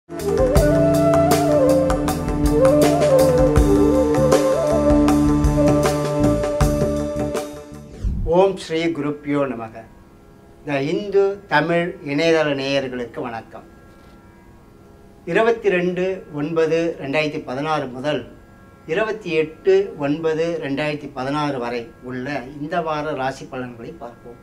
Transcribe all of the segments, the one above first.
ஓம் ஸ்ரீ குருப்பியோ நமக த இந்து தமிழ் இணையதள நேயர்களுக்கு வணக்கம் இருபத்தி ரெண்டு ஒன்பது ரெண்டாயிரத்தி பதினாறு முதல் இருபத்தி எட்டு ஒன்பது ரெண்டாயிரத்தி பதினாறு வரை உள்ள இந்த வார ராசி பலன்களை பார்ப்போம்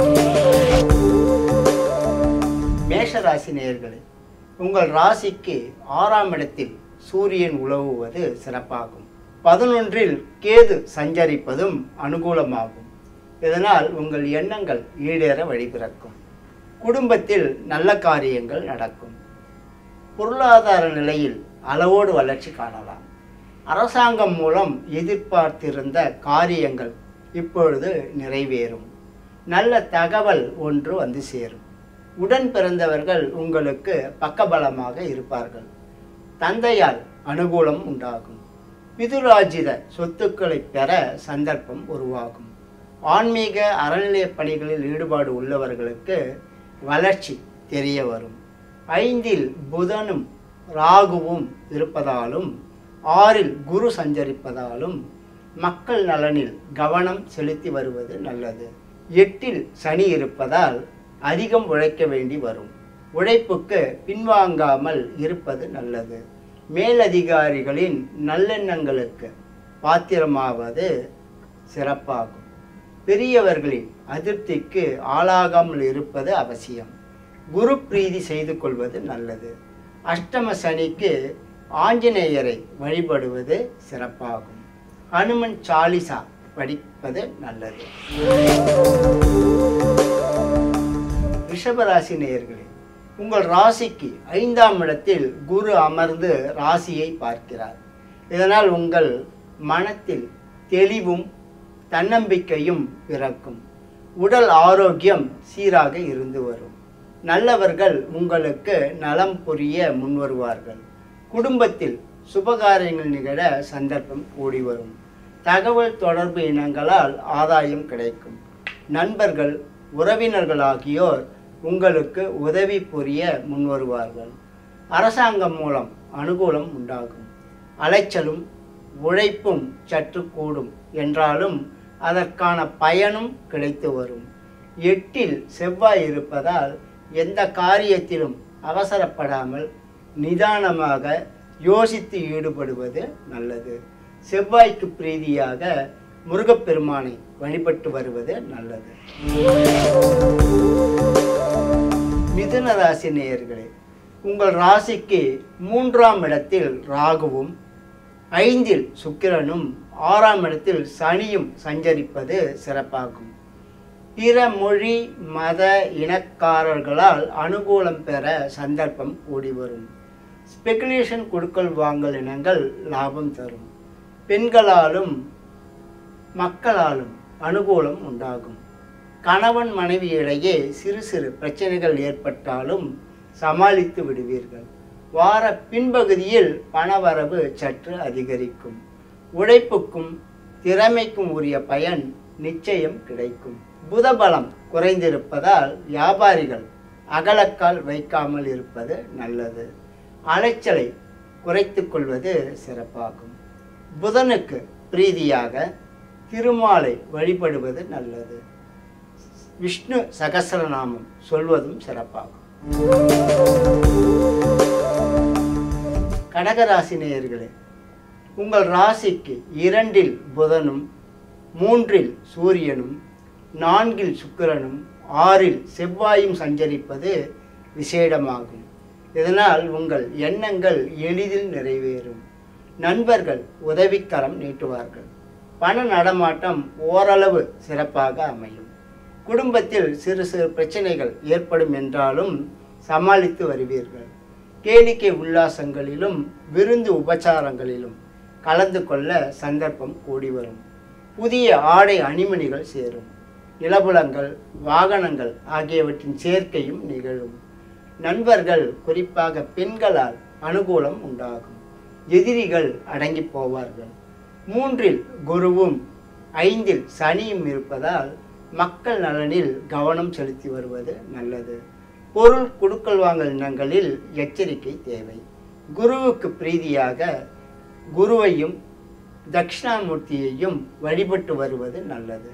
மேஷ ராசி நேயர்களே உங்கள் ராசிக்கு ஆறாம் இடத்தில் சூரியன் உலவுவது சிறப்பாகும் பதினொன்றில் கேது சஞ்சரிப்பதும் அனுகூலமாகும் இதனால் உங்கள் எண்ணங்கள் ஈடேற வழிபிறக்கும் குடும்பத்தில் நல்ல காரியங்கள் நடக்கும் பொருளாதார நிலையில் அளவோடு வளர்ச்சி காணலாம் அரசாங்கம் மூலம் எதிர்பார்த்திருந்த காரியங்கள் இப்பொழுது நிறைவேறும் நல்ல தகவல் ஒன்று வந்து சேரும் உடன் பிறந்தவர்கள் உங்களுக்கு பக்கபலமாக இருப்பார்கள் தந்தையால் அனுகூலம் உண்டாகும் பிதுராஜித சொத்துக்களை பெற சந்தர்ப்பம் உருவாகும் ஆன்மீக அறநிலைய பணிகளில் ஈடுபாடு உள்ளவர்களுக்கு வளர்ச்சி தெரிய வரும் ஐந்தில் புதனும் ராகுவும் இருப்பதாலும் ஆறில் குரு சஞ்சரிப்பதாலும் மக்கள் நலனில் கவனம் செலுத்தி வருவது நல்லது எட்டில் சனி இருப்பதால் அதிகம் உழைக்க வேண்டி வரும் உழைப்புக்கு பின்வாங்காமல் இருப்பது நல்லது மேலதிகாரிகளின் நல்லெண்ணங்களுக்கு பாத்திரமாவது சிறப்பாகும் பெரியவர்களின் அதிருப்திக்கு ஆளாகாமல் இருப்பது அவசியம் குரு பிரீதி செய்து கொள்வது நல்லது அஷ்டம சனிக்கு ஆஞ்சநேயரை வழிபடுவது சிறப்பாகும் ஹனுமன் சாலிசா படிப்பது நல்லது ரிஷபராசி நேயர்களே உங்கள் ராசிக்கு ஐந்தாம் இடத்தில் குரு அமர்ந்து ராசியை பார்க்கிறார் இதனால் உங்கள் மனத்தில் தெளிவும் தன்னம்பிக்கையும் பிறக்கும் உடல் ஆரோக்கியம் சீராக இருந்து வரும் நல்லவர்கள் உங்களுக்கு நலம் புரிய முன்வருவார்கள் குடும்பத்தில் சுபகாரியங்கள் நிகழ சந்தர்ப்பம் கூடி வரும் தகவல் தொடர்பு இனங்களால் ஆதாயம் கிடைக்கும் நண்பர்கள் உறவினர்கள் ஆகியோர் உங்களுக்கு உதவி புரிய முன்வருவார்கள் அரசாங்கம் மூலம் அனுகூலம் உண்டாகும் அலைச்சலும் உழைப்பும் சற்று கூடும் என்றாலும் அதற்கான பயனும் கிடைத்து வரும் எட்டில் செவ்வாய் இருப்பதால் எந்த காரியத்திலும் அவசரப்படாமல் நிதானமாக யோசித்து ஈடுபடுவது நல்லது செவ்வாய்க்கு பிரீதியாக முருகப்பெருமானை வழிபட்டு வருவது நல்லது மிதுன ராசி நேயர்களே உங்கள் ராசிக்கு மூன்றாம் இடத்தில் ராகுவும் ஐந்தில் சுக்கிரனும் ஆறாம் இடத்தில் சனியும் சஞ்சரிப்பது சிறப்பாகும் பிற மொழி மத இனக்காரர்களால் அனுகூலம் பெற சந்தர்ப்பம் கூடி வரும் ஸ்பெகுலேஷன் கொடுக்கல் வாங்கல் இனங்கள் லாபம் தரும் பெண்களாலும் மக்களாலும் அனுகூலம் உண்டாகும் கணவன் மனைவி இடையே சிறு சிறு பிரச்சனைகள் ஏற்பட்டாலும் சமாளித்து விடுவீர்கள் வார பின்பகுதியில் பணவரவு சற்று அதிகரிக்கும் உழைப்புக்கும் திறமைக்கும் உரிய பயன் நிச்சயம் கிடைக்கும் புதபலம் குறைந்திருப்பதால் வியாபாரிகள் அகலக்கால் வைக்காமல் இருப்பது நல்லது அலைச்சலை குறைத்து கொள்வது சிறப்பாகும் புதனுக்கு பிரீதியாக திருமாலை வழிபடுவது நல்லது விஷ்ணு சகசரநாமம் சொல்வதும் சிறப்பாகும் கடகராசி நேயர்களே உங்கள் ராசிக்கு இரண்டில் புதனும் மூன்றில் சூரியனும் நான்கில் சுக்கிரனும் ஆறில் செவ்வாயும் சஞ்சரிப்பது விசேடமாகும் இதனால் உங்கள் எண்ணங்கள் எளிதில் நிறைவேறும் நண்பர்கள் உதவிக்கரம் நீட்டுவார்கள் பண நடமாட்டம் ஓரளவு சிறப்பாக அமையும் குடும்பத்தில் சிறு சிறு பிரச்சனைகள் ஏற்படும் என்றாலும் சமாளித்து வருவீர்கள் கேளிக்கை உல்லாசங்களிலும் விருந்து உபச்சாரங்களிலும் கலந்து கொள்ள சந்தர்ப்பம் கூடி வரும் புதிய ஆடை அணிமணிகள் சேரும் நிலபுலங்கள் வாகனங்கள் ஆகியவற்றின் சேர்க்கையும் நிகழும் நண்பர்கள் குறிப்பாக பெண்களால் அனுகூலம் உண்டாகும் எதிரிகள் அடங்கி போவார்கள் மூன்றில் குருவும் ஐந்தில் சனியும் இருப்பதால் மக்கள் நலனில் கவனம் செலுத்தி வருவது நல்லது பொருள் குடுக்கல் வாங்கல் இனங்களில் எச்சரிக்கை தேவை குருவுக்கு பிரீதியாக குருவையும் தட்சிணாமூர்த்தியையும் வழிபட்டு வருவது நல்லது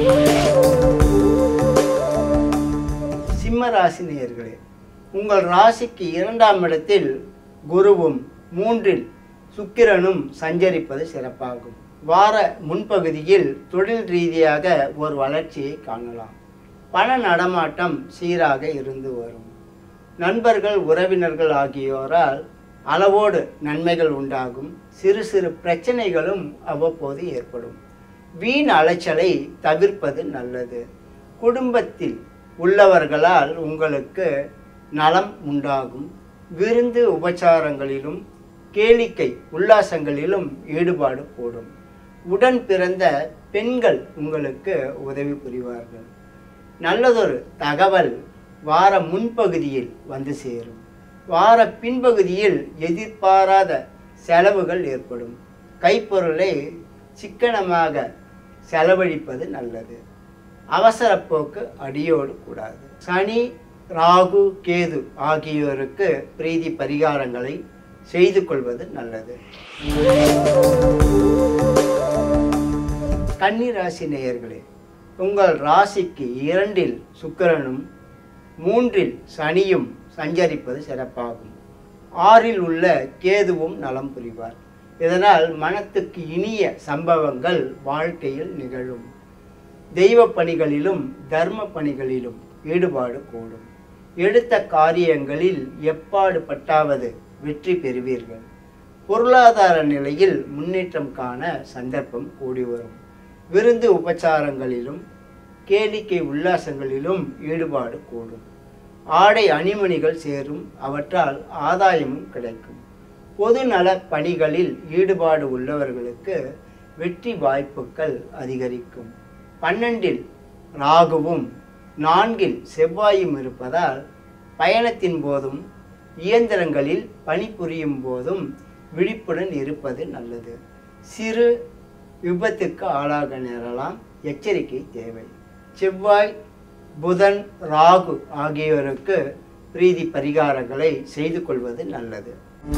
சிம்ம ராசி நேயர்களே உங்கள் ராசிக்கு இரண்டாம் இடத்தில் குருவும் மூன்றில் சுக்கிரனும் சஞ்சரிப்பது சிறப்பாகும் வார முன்பகுதியில் தொழில் ரீதியாக ஒரு வளர்ச்சியை காணலாம் பண நடமாட்டம் சீராக இருந்து வரும் நண்பர்கள் உறவினர்கள் ஆகியோரால் அளவோடு நன்மைகள் உண்டாகும் சிறு சிறு பிரச்சனைகளும் அவ்வப்போது ஏற்படும் வீண் அலைச்சலை தவிர்ப்பது நல்லது குடும்பத்தில் உள்ளவர்களால் உங்களுக்கு நலம் உண்டாகும் விருந்து உபச்சாரங்களிலும் கேளிக்கை உல்லாசங்களிலும் ஈடுபாடு கூடும் உடன் பிறந்த பெண்கள் உங்களுக்கு உதவி புரிவார்கள் நல்லதொரு தகவல் வார முன்பகுதியில் வந்து சேரும் வார பின்பகுதியில் எதிர்பாராத செலவுகள் ஏற்படும் கைப்பொருளை சிக்கனமாக செலவழிப்பது நல்லது அவசர போக்கு அடியோடு கூடாது சனி ராகு கேது ஆகியோருக்கு பிரீதி பரிகாரங்களை செய்து கொள்வது நல்லது கன்னி ராசி நேயர்களே உங்கள் ராசிக்கு இரண்டில் சுக்கிரனும் மூன்றில் சனியும் சஞ்சரிப்பது சிறப்பாகும் ஆறில் உள்ள கேதுவும் நலம் புரிவார் இதனால் மனத்துக்கு இனிய சம்பவங்கள் வாழ்க்கையில் நிகழும் தெய்வ பணிகளிலும் தர்ம பணிகளிலும் ஈடுபாடு கூடும் எடுத்த காரியங்களில் எப்பாடு பட்டாவது வெற்றி பெறுவீர்கள் பொருளாதார நிலையில் முன்னேற்றம் காண சந்தர்ப்பம் கூடி வரும் விருந்து உபச்சாரங்களிலும் கேளிக்கை உல்லாசங்களிலும் ஈடுபாடு கூடும் ஆடை அணிமணிகள் சேரும் அவற்றால் ஆதாயமும் கிடைக்கும் பொது நல பணிகளில் ஈடுபாடு உள்ளவர்களுக்கு வெற்றி வாய்ப்புகள் அதிகரிக்கும் பன்னெண்டில் ராகுவும் நான்கில் செவ்வாயும் இருப்பதால் பயணத்தின் போதும் இயந்திரங்களில் பணிபுரியும் போதும் விழிப்புடன் இருப்பது நல்லது சிறு விபத்துக்கு ஆளாக நேரலாம் எச்சரிக்கை தேவை செவ்வாய் புதன் ராகு ஆகியோருக்கு பிரீதி பரிகாரங்களை செய்து கொள்வது நல்லது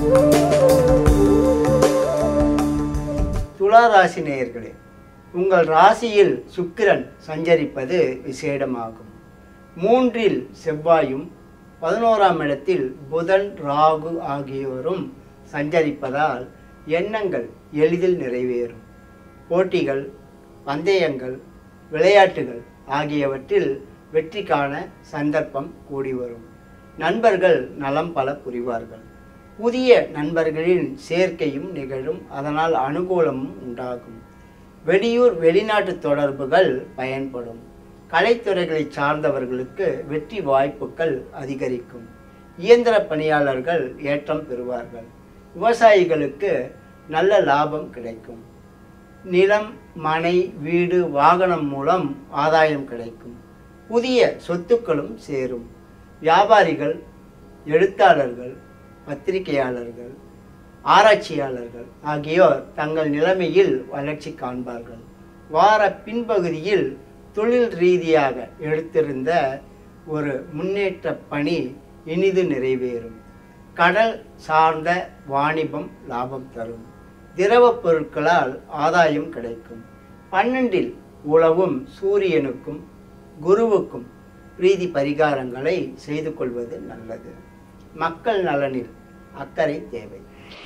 துலா ராசி நேயர்களே உங்கள் ராசியில் சுக்கிரன் சஞ்சரிப்பது விசேடமாகும் மூன்றில் செவ்வாயும் பதினோராம் இடத்தில் புதன் ராகு ஆகியோரும் சஞ்சரிப்பதால் எண்ணங்கள் எளிதில் நிறைவேறும் போட்டிகள் பந்தயங்கள் விளையாட்டுகள் ஆகியவற்றில் வெற்றி காண சந்தர்ப்பம் கூடி வரும் நண்பர்கள் நலம் பல புரிவார்கள் புதிய நண்பர்களின் சேர்க்கையும் நிகழும் அதனால் அனுகூலமும் உண்டாகும் வெளியூர் வெளிநாட்டு தொடர்புகள் பயன்படும் கலைத்துறைகளை சார்ந்தவர்களுக்கு வெற்றி வாய்ப்புகள் அதிகரிக்கும் இயந்திர பணியாளர்கள் ஏற்றம் பெறுவார்கள் விவசாயிகளுக்கு நல்ல லாபம் கிடைக்கும் நிலம் மனை வீடு வாகனம் மூலம் ஆதாயம் கிடைக்கும் புதிய சொத்துக்களும் சேரும் வியாபாரிகள் எழுத்தாளர்கள் பத்திரிகையாளர்கள் ஆராய்ச்சியாளர்கள் ஆகியோர் தங்கள் நிலைமையில் வளர்ச்சி காண்பார்கள் வார பின்பகுதியில் தொழில் ரீதியாக எடுத்திருந்த ஒரு முன்னேற்ற பணி இனிது நிறைவேறும் கடல் சார்ந்த வாணிபம் லாபம் தரும் திரவப் பொருட்களால் ஆதாயம் கிடைக்கும் பன்னெண்டில் உழவும் சூரியனுக்கும் குருவுக்கும் பிரீதி பரிகாரங்களை செய்து கொள்வது நல்லது மக்கள் நலனில் அக்கறை தேவை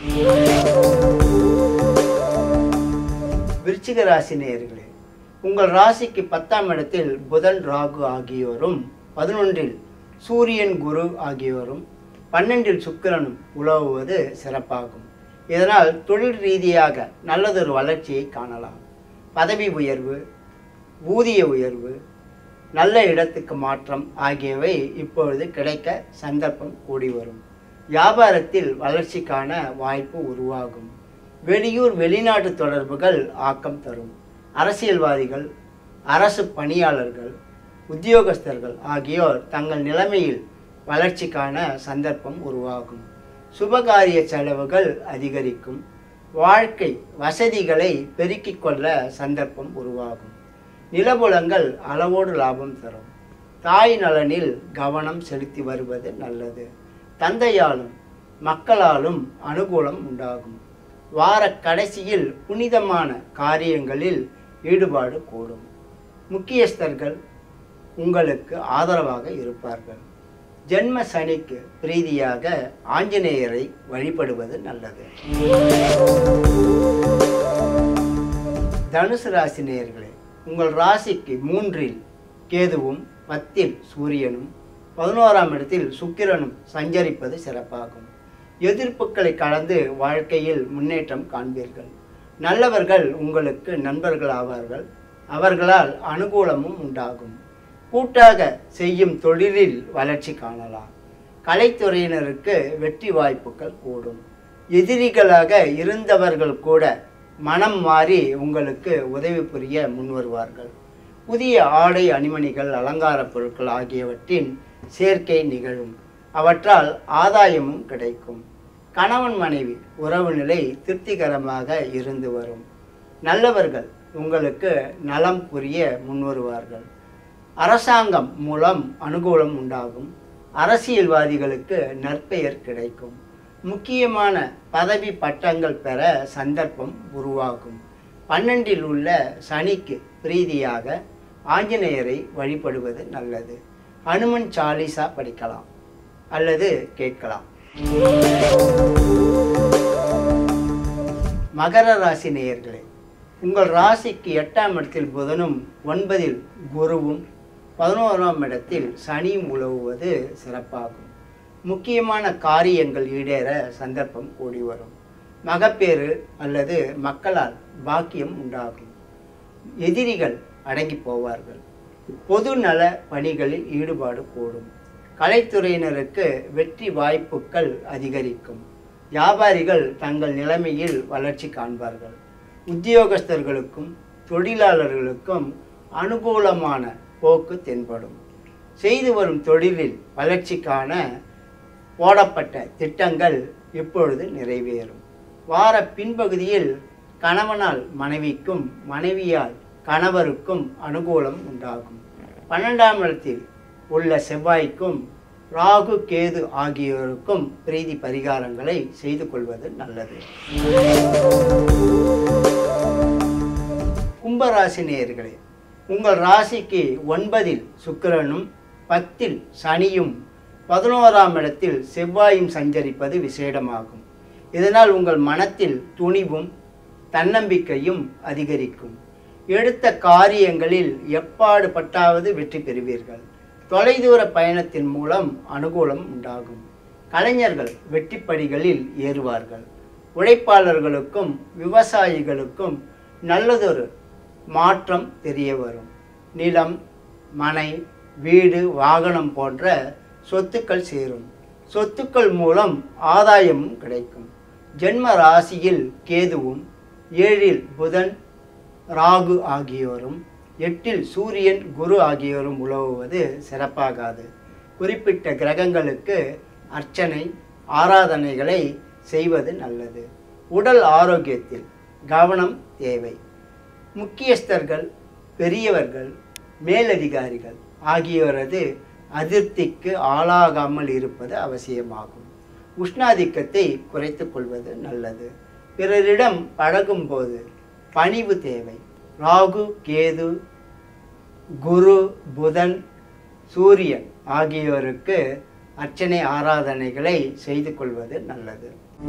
விருச்சிக ராசி நேயர்களே உங்கள் ராசிக்கு பத்தாம் இடத்தில் புதன் ராகு ஆகியோரும் பதினொன்றில் சூரியன் குரு ஆகியோரும் பன்னெண்டில் சுக்கிரனும் உலவுவது சிறப்பாகும் இதனால் தொழில் ரீதியாக நல்லதொரு வளர்ச்சியை காணலாம் பதவி உயர்வு ஊதிய உயர்வு நல்ல இடத்துக்கு மாற்றம் ஆகியவை இப்பொழுது கிடைக்க சந்தர்ப்பம் கூடி வரும் வியாபாரத்தில் வளர்ச்சிக்கான வாய்ப்பு உருவாகும் வெளியூர் வெளிநாட்டு தொடர்புகள் ஆக்கம் தரும் அரசியல்வாதிகள் அரசு பணியாளர்கள் உத்தியோகஸ்தர்கள் ஆகியோர் தங்கள் நிலைமையில் வளர்ச்சிக்கான சந்தர்ப்பம் உருவாகும் சுபகாரிய செலவுகள் அதிகரிக்கும் வாழ்க்கை வசதிகளை பெருக்கிக் கொள்ள சந்தர்ப்பம் உருவாகும் நிலபுலங்கள் அளவோடு லாபம் தரும் தாய் நலனில் கவனம் செலுத்தி வருவது நல்லது தந்தையாலும் மக்களாலும் அனுகூலம் உண்டாகும் வார கடைசியில் புனிதமான காரியங்களில் ஈடுபாடு கூடும் முக்கியஸ்தர்கள் உங்களுக்கு ஆதரவாக இருப்பார்கள் ஜென்ம சனிக்கு பிரீதியாக ஆஞ்சநேயரை வழிபடுவது நல்லது தனுசு ராசி நேயர்களே உங்கள் ராசிக்கு மூன்றில் கேதுவும் பத்தில் சூரியனும் பதினோராம் இடத்தில் சுக்கிரனும் சஞ்சரிப்பது சிறப்பாகும் எதிர்ப்புகளை கடந்து வாழ்க்கையில் முன்னேற்றம் காண்பீர்கள் நல்லவர்கள் உங்களுக்கு நண்பர்கள் ஆவார்கள் அவர்களால் அனுகூலமும் உண்டாகும் கூட்டாக செய்யும் தொழிலில் வளர்ச்சி காணலாம் கலைத்துறையினருக்கு வெற்றி வாய்ப்புகள் கூடும் எதிரிகளாக இருந்தவர்கள் கூட மனம் மாறி உங்களுக்கு உதவி புரிய முன்வருவார்கள் புதிய ஆடை அணிமணிகள் அலங்கார பொருட்கள் ஆகியவற்றின் சேர்க்கை நிகழும் அவற்றால் ஆதாயமும் கிடைக்கும் கணவன் மனைவி உறவு நிலை திருப்திகரமாக இருந்து வரும் நல்லவர்கள் உங்களுக்கு நலம் புரிய முன்வருவார்கள் அரசாங்கம் மூலம் அனுகூலம் உண்டாகும் அரசியல்வாதிகளுக்கு நற்பெயர் கிடைக்கும் முக்கியமான பதவி பட்டங்கள் பெற சந்தர்ப்பம் உருவாகும் பன்னெண்டில் உள்ள சனிக்கு பிரீதியாக ஆஞ்சநேயரை வழிபடுவது நல்லது ஹனுமன் சாலிசா படிக்கலாம் அல்லது கேட்கலாம் மகர ராசி நேயர்களே உங்கள் ராசிக்கு எட்டாம் இடத்தில் புதனும் ஒன்பதில் குருவும் பதினோராம் இடத்தில் சனியும் உழவுவது சிறப்பாகும் முக்கியமான காரியங்கள் ஈடேற சந்தர்ப்பம் கூடி வரும் மகப்பேறு அல்லது மக்களால் பாக்கியம் உண்டாகும் எதிரிகள் அடங்கி போவார்கள் பொது நல பணிகளில் ஈடுபாடு கூடும் கலைத்துறையினருக்கு வெற்றி வாய்ப்புகள் அதிகரிக்கும் வியாபாரிகள் தங்கள் நிலைமையில் வளர்ச்சி காண்பார்கள் உத்தியோகஸ்தர்களுக்கும் தொழிலாளர்களுக்கும் அனுகூலமான போக்கு தென்படும் செய்து வரும் தொழிலில் வளர்ச்சிக்கான போடப்பட்ட திட்டங்கள் இப்பொழுது நிறைவேறும் வார பின்பகுதியில் கணவனால் மனைவிக்கும் மனைவியால் கணவருக்கும் அனுகூலம் உண்டாகும் பன்னெண்டாம் இடத்தில் உள்ள செவ்வாய்க்கும் ராகு கேது ஆகியோருக்கும் பிரீதி பரிகாரங்களை செய்து கொள்வது நல்லது கும்பராசி நேயர்களே உங்கள் ராசிக்கு ஒன்பதில் சுக்கிரனும் பத்தில் சனியும் பதினோராம் இடத்தில் செவ்வாயும் சஞ்சரிப்பது விசேடமாகும் இதனால் உங்கள் மனத்தில் துணிவும் தன்னம்பிக்கையும் அதிகரிக்கும் எடுத்த காரியங்களில் எப்பாடு பட்டாவது வெற்றி பெறுவீர்கள் தொலைதூர பயணத்தின் மூலம் அனுகூலம் உண்டாகும் கலைஞர்கள் வெற்றிப்படிகளில் ஏறுவார்கள் உழைப்பாளர்களுக்கும் விவசாயிகளுக்கும் நல்லதொரு மாற்றம் தெரிய வரும் நிலம் மனை வீடு வாகனம் போன்ற சொத்துக்கள் சேரும் சொத்துக்கள் மூலம் ஆதாயமும் கிடைக்கும் ஜென்ம ராசியில் கேதுவும் ஏழில் புதன் ராகு ஆகியோரும் எட்டில் சூரியன் குரு ஆகியோரும் உழவுவது சிறப்பாகாது குறிப்பிட்ட கிரகங்களுக்கு அர்ச்சனை ஆராதனைகளை செய்வது நல்லது உடல் ஆரோக்கியத்தில் கவனம் தேவை முக்கியஸ்தர்கள் பெரியவர்கள் மேலதிகாரிகள் ஆகியோரது அதிருப்திக்கு ஆளாகாமல் இருப்பது அவசியமாகும் உஷ்ணாதிக்கத்தை குறைத்து கொள்வது நல்லது பிறரிடம் பழகும்போது பணிவு தேவை ராகு கேது குரு புதன் சூரியன் ஆகியோருக்கு அர்ச்சனை ஆராதனைகளை செய்து கொள்வது நல்லது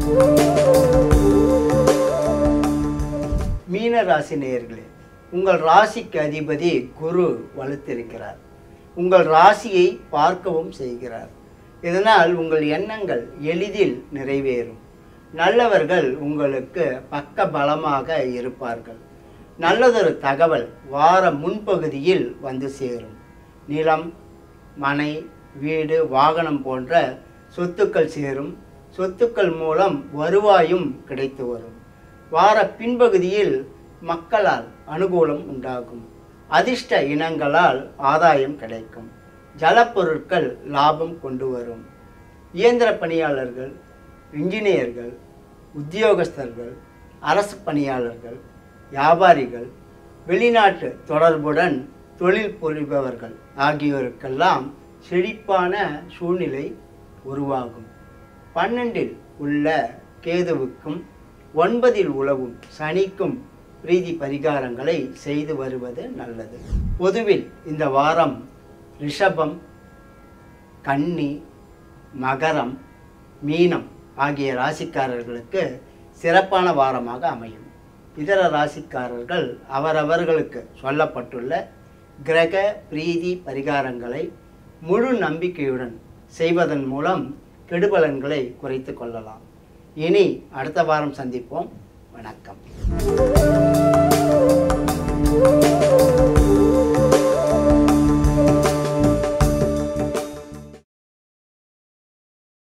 மீன ராசி நேயர்களே உங்கள் ராசிக்கு அதிபதி குரு வலுத்திருக்கிறார் உங்கள் ராசியை பார்க்கவும் செய்கிறார் இதனால் உங்கள் எண்ணங்கள் எளிதில் நிறைவேறும் நல்லவர்கள் உங்களுக்கு பக்க பலமாக இருப்பார்கள் நல்லதொரு தகவல் வார முன்பகுதியில் வந்து சேரும் நிலம் மனை வீடு வாகனம் போன்ற சொத்துக்கள் சேரும் சொத்துக்கள் மூலம் வருவாயும் கிடைத்து வரும் வார பின்பகுதியில் மக்களால் அனுகூலம் உண்டாகும் அதிர்ஷ்ட இனங்களால் ஆதாயம் கிடைக்கும் ஜலப்பொருட்கள் லாபம் கொண்டு வரும் இயந்திர பணியாளர்கள் இன்ஜினியர்கள் உத்தியோகஸ்தர்கள் அரசு பணியாளர்கள் வியாபாரிகள் வெளிநாட்டு தொடர்புடன் தொழில் புரிபவர்கள் ஆகியோருக்கெல்லாம் செழிப்பான சூழ்நிலை உருவாகும் பன்னெண்டில் உள்ள கேதுவுக்கும் ஒன்பதில் உழவும் சனிக்கும் பிரீதி பரிகாரங்களை செய்து வருவது நல்லது பொதுவில் இந்த வாரம் ரிஷபம் கன்னி மகரம் மீனம் ஆகிய ராசிக்காரர்களுக்கு சிறப்பான வாரமாக அமையும் இதர ராசிக்காரர்கள் அவரவர்களுக்கு சொல்லப்பட்டுள்ள கிரக பிரீதி பரிகாரங்களை முழு நம்பிக்கையுடன் செய்வதன் மூலம் கெடுபலன்களை குறைத்து கொள்ளலாம் இனி அடுத்த வாரம் சந்திப்போம் வணக்கம்